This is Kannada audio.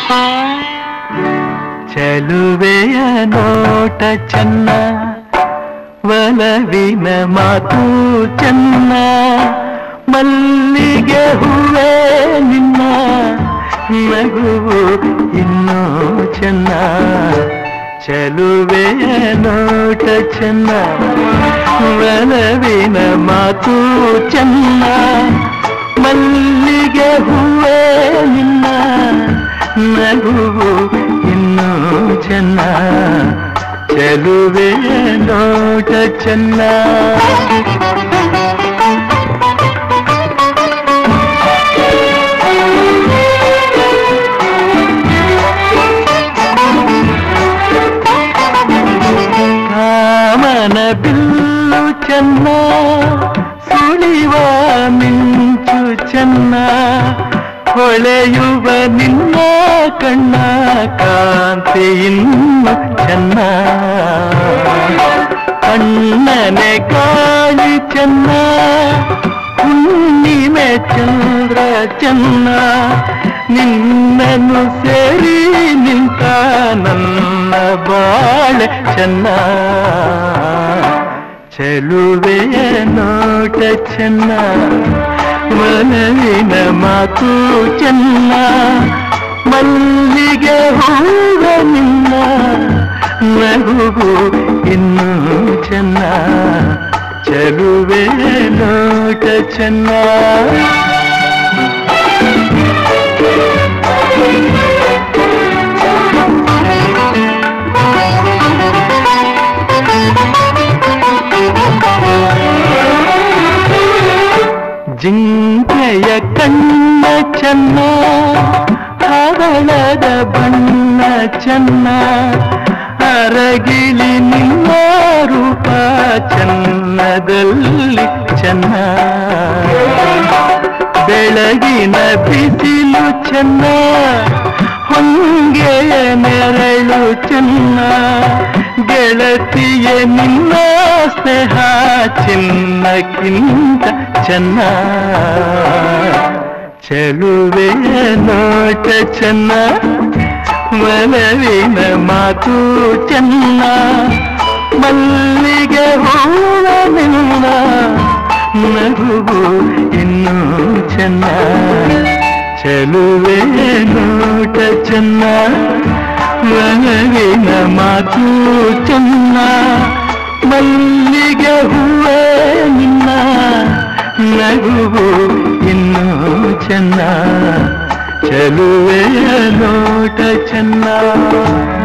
ಚಲುವೆಯ ನೋಟ ಚೆನ್ನ ಒಲವಿನ ಮಾತು ಚೆನ್ನ ಮಲ್ಲಿಗೆ ಹೂವೇ ನಿನ್ನ ನಗುವು ಇನ್ನೂ ಚೆನ್ನ ಚಲುವೆಯ ನೋಟ ಚೆನ್ನ ಒಲವಿನ ಮಾತು ಚೆನ್ನ ಮಲ್ಲಿಗೆ ಹೂವೇ ನಿನ್ನ ನಗುವು ಇನ್ನೂ ಚೆನ್ನ ಚೆಲುವೆ ನೋಟ ಚೆನ್ನ ಕಾಮನ ಬಿಲ್ಲು ಚೆನ್ನ ಸುಳಿವ ಮಿಂಚು ಚೆನ್ನ ಹೊಳೆಯುವ ನಿನ್ನ ಕಣ್ಣ ಕಾಂತಿ ಇನ್ನು ಚೆನ್ನ ಕಣ್ಣನೆ ಕಾಳಿ ಚೆನ್ನ ಹುಣ್ಣಿಮೆ ಚಂದ್ರ ಚೆನ್ನ ನಿನ್ನನ್ನು ಸೇರಿ ನಿಂತ ನನ್ನ ಬಾಳೆ ಚೆನ್ನ ಚೆಲುವೆಯ ನೋಟ ಚೆನ್ನ ಮನವಿನ ಮಾತು ಚೆನ್ನ ಮಲ್ಲಿಗೆ ಹೂವ ನಿನ್ನ ನಗುವು ಇನ್ನೂ ಚೆನ್ನ ಚೆಲುವೆ ನೋಟ ಚೆನ್ನ ಜಿಂಕೆಯ ಕಣ್ಣ ಚೆನ್ನ ಹವಳದ ಬಣ್ಣ ಚೆನ್ನ ಅರಗಿಳಿ ನಿನ್ನ ರೂಪ ಚೆನ್ನದಲ್ಲಿ ಚೆನ್ನ ಬೆಳಗಿನ ಬಿಸಿಲು ಚೆನ್ನ ಹೊಂಗೆಯ ನೆರಳು ಚೆನ್ನ ಗೆಳತಿಯ ನಿನ್ನ ಸ್ನೇಹ ಚಿನ್ನಕ್ಕಿಂತ ಚೆನ್ನ ಚೆಲುವೆಯ ನೋಟ ಚೆನ್ನ ಮನವಿನ ಮಾತು ಚೆನ್ನ ಮಲ್ಲಿಗೆ ಹೂವ ನಿನ್ನ ನಗುವು ಇನ್ನೂ ಚೆನ್ನ ಚೆಲುವೆ ನೋಟ ಚೆನ್ನ ಮನವಿನ ಮಾತು ಚೆನ್ನ ಮಲ್ಲಿಗೆ ಹೂವೇ ನಿನ್ನ ನಗುವು ಇನ್ನೂ ಚೆನ್ನ ಚೆಲುವೆಯ ನೋಟ ಚೆನ್ನ